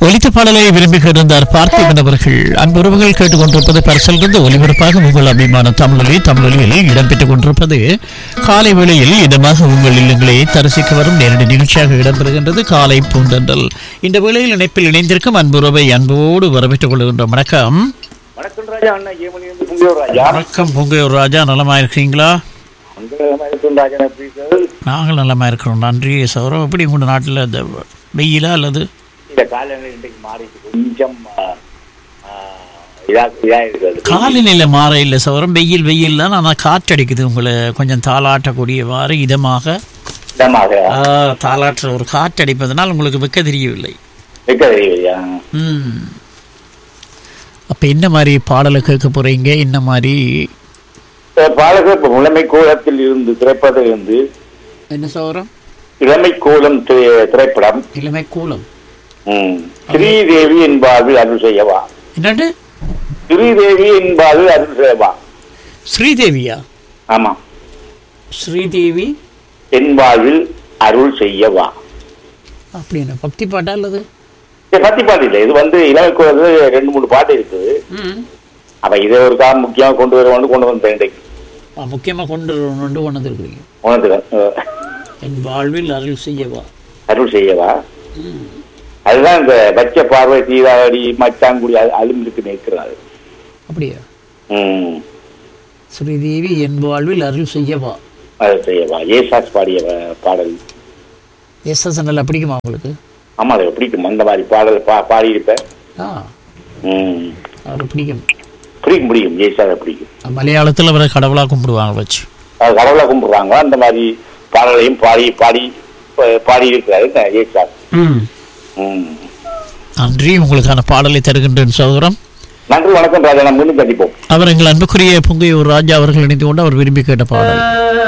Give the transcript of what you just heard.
ஒலித்த பாடலை விரும்பி கேட்டிருந்தார் பார்த்திபன் அவர்கள் அன்புறவுகள் கேட்டுக்கொண்டிருப்பது பரிசலிருந்து ஒலிபரப்பாக உங்கள் அபிமான தமிழொலி தமிழொலியில் இடம்பெற்றுக் கொண்டிருப்பது காலை வேளையில் இதமாக உங்கள் இல்லங்களை தரிசிக்க வரும் நேரடி நிகழ்ச்சியாக இடம்பெறுகின்றது காலை பூந்தண்டல் இந்த வேளையில் இணைப்பில் இணைந்திருக்கும் அன்புறவை அன்போடு வரவேற்றுக் கொள்கின்ற வணக்கம் வணக்கம் ராஜா அண்ணா ஏமனி வந்து கும்பியோர் ராஜா வணக்கம் பொங்கையூர் ராஜா நலமா இருக்கீங்களா அந்த இருக்கும் ராஜா எப்படி இருக்காரு? நாங்கள் நலமா இருக்கிறோம் நன்றி சௌரம் எப்படி உங்கள் நாட்டில் இந்த வெயிலா அல்லது இந்த காலநிலை இன்றைக்கு மாறிட்டு கொஞ்சம் ஆ, ஆ, இதா இதா இருக்கிறது காலநிலை மாற இல்லை சௌரம் வெயில் வெயில் தான் ஆனால் காற்றடிக்குது உங்களை கொஞ்சம் தாளாட்டக்கூடியவாறு இதமாக இதமாக ஆ, தாளாற்ற ஒரு காற்றடிப்பதனால் உங்களுக்கு வெக்க தெரியவில்லை வைக்க தெரியலையா ம் அப்போ என்ன மாதிரி பாடலை கேட்க போறீங்க என்ன மாதிரி பாலகர் இப்ப இளமை கோலத்தில் இருந்து திரைப்படம் இருந்து என்ன சௌரம் இளமை கோலம் திரை- திரைப்படம் இளமை கூலம் ம். ஸ்ரீதேவி என்பார்கள் அருள் செய்யவா என்னண்டு ஸ்ரீதேவி என்பார்கள் அருள் செய்யவா ஸ்ரீதேவியா ஆமா ஸ்ரீதேவி என்பார்கள் அருள் செய்யவா அப்படி என்ன பக்தி பாட்டா அல்லது இது பத்தி பாட்டு இல்லை இது வந்து இளமை கோலத்தில் ரெண்டு மூணு பாட்டு இருக்குது ம் அப்ப இதை ஒரு காலம் முக்கியமா கொண்டு வருவான்னு கொண்டு வந்தேன் இன்றைக்கு முக்கியமாக கொண்டு கொண்டு கொண்டு இருக்கிறீங்க உணர்ந்துக்கிறேன் என் வாழ்வில் அருள் செய்யவா அருள் செய்யவா அதுதான் இந்த வச்ச பார்வை சீதாவடி மச்சாங்குடி அது- அலுமிலுக்கு நிற்கிறாரு அப்படியா ம் ஸ்ரீதேவி என் வாழ்வில் அருள் செய்யவா அது செய்யவா ஏசாஸ் பாடிய பா- பாடல் எஸ்எஸ்என்எல் பிடிக்குமா உங்களுக்கு ஆமா அதை பிடிக்கும் அந்த மாதிரி பாடல் பா பாடியிருப்பேன் ஆ ம் அவர் பிடிக்கும் பிடிக்கும் பிடிக்கும் ஏசாஸை பிடிக்கும் மலையாளத்தில் அவரை கடவுளாக கும்பிடுவாங்க வச்சு அது கடவுளை கும்பிடுறாங்க அந்த மாதிரி பாடலையும் பாடி பாடி பா- பாடியிருக்கிறாரு இந்த ஏசாஸ் ம் ம் நன்றி உங்களுக்கான பாடலை தருகின்றேன் சகோதரம் நன்றி வணக்கம் ராஜா நம்ம மீண்டும் கண்டிப்போம் அவர் எங்கள் அன்புக்குரிய புங்கையூர் ராஜா அவர்கள் இணைந்து கொண்டு அவர் விரும்பி கேட்ட பாடல்